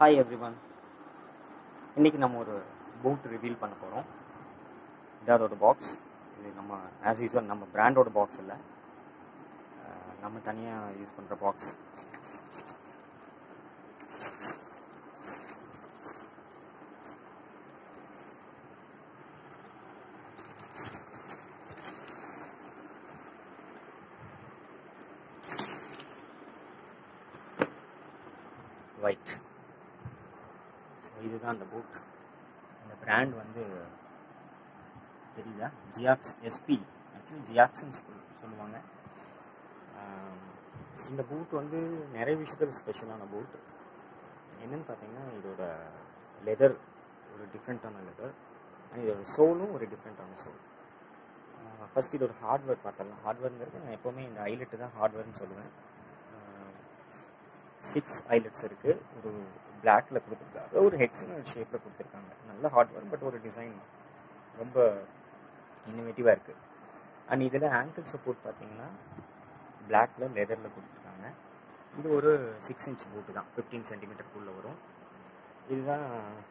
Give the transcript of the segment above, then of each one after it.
hi everyone இன்றைக்கி நம்ம ஒரு பூட் ரிவீல் பண்ண போகிறோம் இது அதோட பாக்ஸ் இது நம்ம ஆஸ் யூஸ்வல் நம்ம பிராண்டோட பாக்ஸ் இல்லை அஹ் நம்ம தனியாக யூஸ் பண்ணுற பாக்ஸ் ஒயிட் ஸோ இதுதான் அந்த பூட் இந்த பிராண்ட் வந்து தெரியுதா ஜியாக்ஸ் எஸ்பி ஆக்சுவலி ஜியாக்ஸ்ன்னு சொல் சொல்லுவாங்க ஆம், இந்த பூட் வந்து நிறைய விஷயத்தில் ஸ்பெஷலான பூட் என்னன்னு பார்த்தீங்கன்னா இதோட லெதர் ஒரு டிஃப்ரெண்ட்டான லெதர் அண்ட் இதோட சோலும் ஒரு டிஃப்ரெண்ட்டான சோல் ஃபஸ்ட் இதோட ஹார்ட்வேர் பார்த்தலாம் ஹார்ட்வேர்ங்கிறது நான் எப்போவுமே இந்த ஐலெட்டு தான் ஹார்ட்வேர்னு சொல்லுவேன் சிக்ஸ் ஐலெட்ஸ் இருக்குது ஒரு பிளாக்ல கொடுத்துருக்காங்க ஒரு ஹெக்ஸனல் ஷேப்பில் கொடுத்துருக்காங்க நல்ல ஹார்ட்வேர் பட் ஒரு டிசைன் ரொம்ப இன்னோவேட்டிவாக இருக்குது அண்ட் இதில் ஆங்கிள் சப்போர்ட் பார்த்தீங்கன்னா பிளாக்ல லெதரில் கொடுத்துருக்காங்க இது ஒரு சிக்ஸ் இன்ச் பூட்டு தான் ஃபிஃப்டீன் சென்டிமீட்டருக்குள்ளே வரும் இதுதான்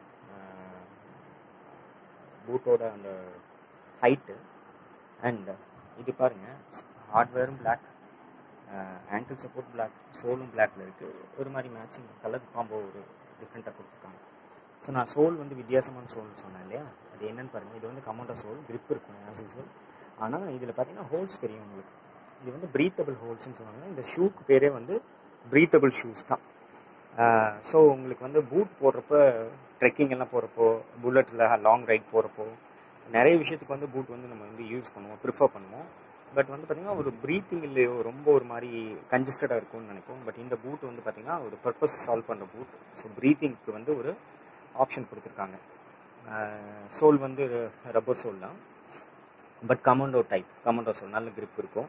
பூட்டோட அந்த ஹைட்டு அண்ட் இது பாருங்கள் ஹார்ட்வேரும் பிளாக் ஆங்கிள் சப்போர்ட் பிளாக் சோலும் பிளாக்ல இருக்குது ஒரு மாதிரி மேட்சிங் கலர் காம்போ ஒரு டிஃப்ரெண்ட்டாக கொடுத்துருக்காங்க ஸோ நான் சோல் வந்து வித்தியாசமான சோல் சொன்னேன் இல்லையா அது என்னன்னு பாருங்கள் இது வந்து கமௌண்டா சோல் கிரிப் இருக்கும் ஆஸ் யூஸ்வல் ஆனால் இதில் பார்த்தீங்கன்னா ஹோல்ஸ் தெரியும் உங்களுக்கு இது வந்து ப்ரீத்தபிள் ஹோல்ஸ்னு சொல்லுவாங்க இந்த ஷூக்கு பேரே வந்து ப்ரீத்தபிள் ஷூஸ் தான் ஸோ உங்களுக்கு வந்து பூட் போடுறப்ப ட்ரெக்கிங் எல்லாம் போகிறப்போ புல்லட்டில் லாங் ரைட் போகிறப்போ நிறைய விஷயத்துக்கு வந்து பூட் வந்து நம்ம வந்து யூஸ் பண்ணுவோம் ப்ரிஃபர் பண்ணுவோம் பட் வந்து பார்த்திங்கன்னா ஒரு ப்ரீத்திங் இல்லையோ ரொம்ப ஒரு மாதிரி கன்ஜஸ்டடாக இருக்கும்னு நினைப்போம் பட் இந்த பூட் வந்து பார்த்திங்கன்னா ஒரு பர்பஸ் சால்வ் பண்ணுற பூட் ஸோ ப்ரீத்திங்க்கு வந்து ஒரு ஆப்ஷன் கொடுத்துருக்காங்க சோல் வந்து ரப்பர் சோல் தான் but commando type commando sole நல்ல grip இருக்கும்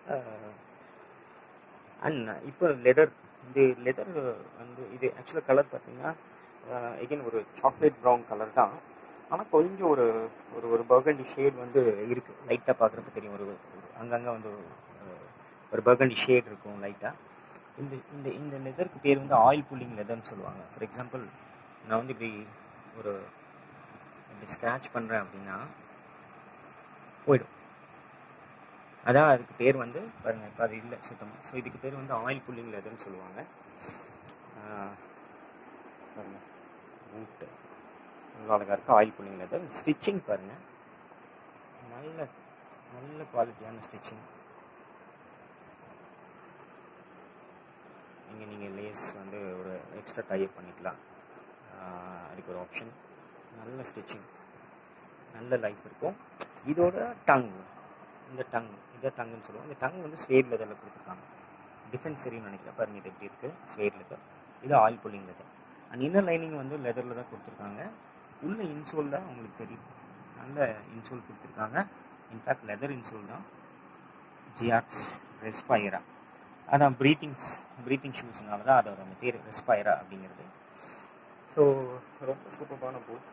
அண்ட் இப்போ லெதர் இந்த லெதர் வந்து இது ஆக்சுவலாக கலர் பார்த்தீங்கன்னா எகைன் ஒரு சாக்லேட் ப்ரௌன் கலர் தான் ஆனால் கொஞ்சம் ஒரு ஒரு ஒரு பர்கண்டி ஷேட் வந்து இருக்குது லைட்டாக பார்க்குறப்ப தெரியும் ஒரு அங்கங்கே வந்து ஒரு- ஒரு பர்கண்டி ஷேட் இருக்கும் லைட்டாக இந்த இந்த இந்த லெதருக்கு பேர் வந்து ஆயில் புல்லிங் லெதர்னு சொல்லுவாங்க ஃபார் எக்ஸாம்பிள் நான் வந்து இப்படி ஒரு இப்படி ஸ்க்ராட்ச் பண்ணுறேன் அப்படின்னா போயிடும் அதான் அதுக்கு பேர் வந்து பாருங்கள் இப்போ அது இல்லை சுத்தமாக ஸோ இதுக்கு பேர் வந்து ஆயில் புல்லிங் லெதர்னு சொல்லுவாங்க ஆஹ் பாருங்க பூட்டு நல்லா அழகாக இருக்குது ஆயில் புல்லிங் லெதர் ஸ்டிச்சிங் பாருங்கள் நல்ல நல்ல குவாலிட்டியான ஸ்டிச்சிங் இங்கே நீங்கள் லேஸ் வந்து ஒரு எக்ஸ்ட்ரா டைப் பண்ணிக்கலாம் ஆஹ் அதுக்கு ஒரு ஆப்ஷன் நல்ல ஸ்டிச்சிங் நல்ல லைஃப் இருக்கும் இதோட டங் இந்த டங் இதை டங்குன்னு சொல்லுவோம் இந்த டங் வந்து ஸ்வேட் லெதரில் கொடுத்துருக்காங்க டிஃபென்ஸ் சரின்னு நினைக்கிறேன் பாருங்க இது எப்படி இருக்குது ஸ்வேட் லெதர் இது oil pulling leather and inner lining வந்து லெதரில் தான் கொடுத்துருக்காங்க உள்ள இன்சோல் தான் உங்களுக்கு தெரியும் நல்ல இன்சோல் கொடுத்துருக்காங்க இன்ஃபேக்ட் லெதர் இன்சோல் தான் ஜியாக்ஸ் ரெஸ்பைரா அதான் ப்ரீத்திங்ஸ் ப்ரீத்திங் ஷூஸ்னால தான் அதோட அந்த பேர் ரெஸ்பைரா அப்படிங்கிறது ஸோ ரொம்ப சூப்பரான பூட்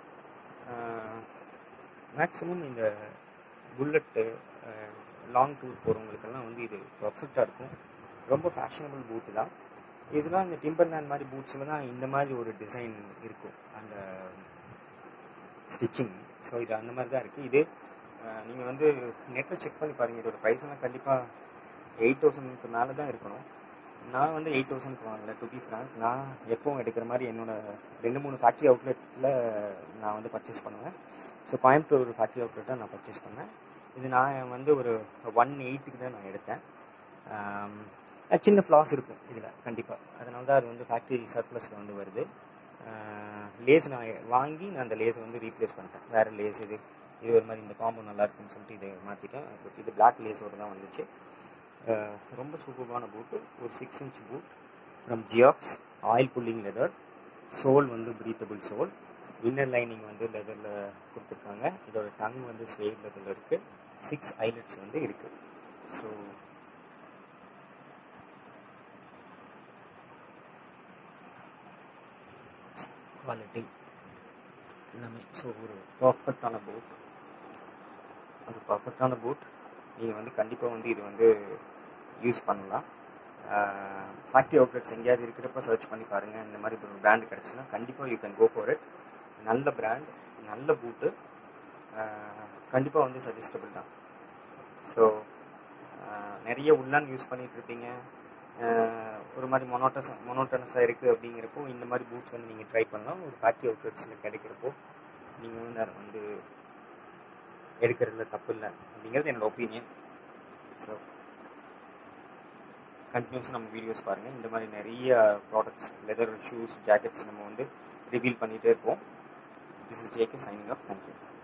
மேக்ஸிமம் இந்த புல்லட்டு லாங் டூர் போகிறவங்களுக்கெல்லாம் வந்து இது பர்ஃபெக்டாக இருக்கும் ரொம்ப ஃபேஷனபிள் பூட்டு தான் இதெல்லாம் இந்த டிம்பர்லேண்ட் மாதிரி பூட்ஸில் தான் இந்த மாதிரி ஒரு டிசைன் இருக்கும் அந்த ஸ்டிச்சிங் ஸோ இது அந்த மாதிரி தான் இருக்குது இது நீங்கள் வந்து நெட்டில் செக் பண்ணி பாருங்கள் இதோட ப்ரைஸ் எல்லாம் கண்டிப்பாக எயிட் தௌசண்ட்க்கு மேலே தான் இருக்கணும் நான் வந்து எயிட் தௌசண்ட்க்கு வாங்கல டு பி ஃப்ராங்க் நான் எப்பவும் எடுக்கிற மாதிரி என்னோட ரெண்டு மூணு ஃபேக்ட்ரி அவுட்லெட்டில் நான் வந்து பர்ச்சேஸ் பண்ணுவேன் ஸோ கோயம்புத்தூர் ஃபேக்ட்ரி அவுட்லெட்டை நான் பர்ச்சேஸ் பண்ணேன் இது நான் வந்து ஒரு ஒன் எயிட்டுக்கு தான் நான் எடுத்தேன் ஆம், அஹ் சின்ன ஃப்ளாஸ் இருக்கும் இதில் கண்டிப்பாக அதனால தான் அது வந்து ஃபேக்ட்ரி சர்ப்ளஸில் வந்து வருது லேஸ் நான் வாங்கி நான் அந்த லேஸை வந்து ரீப்ளேஸ் பண்ணிட்டேன் வேறு லேஸ் இது இது ஒரு மாதிரி இந்த காம்போ நல்லா இருக்குன்னு சொல்லிட்டு இதை மாற்றிட்டேன் பட் இது பிளாக் லேஸோடு தான் வந்துச்சு அஹ் ரொம்ப சூப்பரான பூட்டு ஒரு six inch boot from Geox oil pulling leather sole வந்து ப்ரீத்தபிள் சோல் இன்னர் லைனிங் வந்து லெதரில் கொடுத்துருக்காங்க இதோட டங் வந்து ஸ்வேட் லெதரில் இருக்குது சிக்ஸ் ஐலட்ஸ் வந்து இருக்குது ஸோ குவாலிட்டி எல்லாமே ஸோ ஒரு பர்ஃபெக்டான பூட் ஒரு பர்ஃபெக்டான பூட் நீங்கள் வந்து கண்டிப்பாக வந்து இது வந்து யூஸ் பண்ணலாம் ஃபேக்ட்ரி அவுட்லெட்ஸ் எங்கேயாவது இருக்கிறப்ப சர்ச் பண்ணி பாருங்கள் இந்த மாதிரி ஒரு பிராண்ட் கிடச்சுன்னா கண்டிப்பாக you can go for it நல்ல பிராண்ட் நல்ல பூட்டு கண்டிப்பாக வந்து சஜஸ்டபிள் தான் ஸோ நிறைய உள்ளான் யூஸ் பண்ணிகிட்டு இருப்பீங்க ஆஹ் ஒரு மாதிரி மொனோட்டஸ் மொனோட்டனஸாக இருக்குது அப்படிங்கிறப்போ இந்த மாதிரி பூட்ஸ் வந்து நீங்கள் ட்ரை பண்ணலாம் ஒரு ஃபேக்ட்ரி அவுட்லெட்ஸில் கிடைக்கிறப்போ நீங்கள் வந்து அதை வந்து எடுக்கிறதுல தப்பு இல்லை அப்படிங்கிறது என்னோட ஒப்பீனியன் ஸோ கண்டினியூஸாக நம்ம வீடியோஸ் பாருங்கள் இந்த மாதிரி நிறைய ப்ராடக்ட்ஸ் லெதர் ஷூஸ் ஜாக்கெட்ஸ் நம்ம வந்து ரிவீல் பண்ணிகிட்டே இருப்போம் this is JK signing off thank you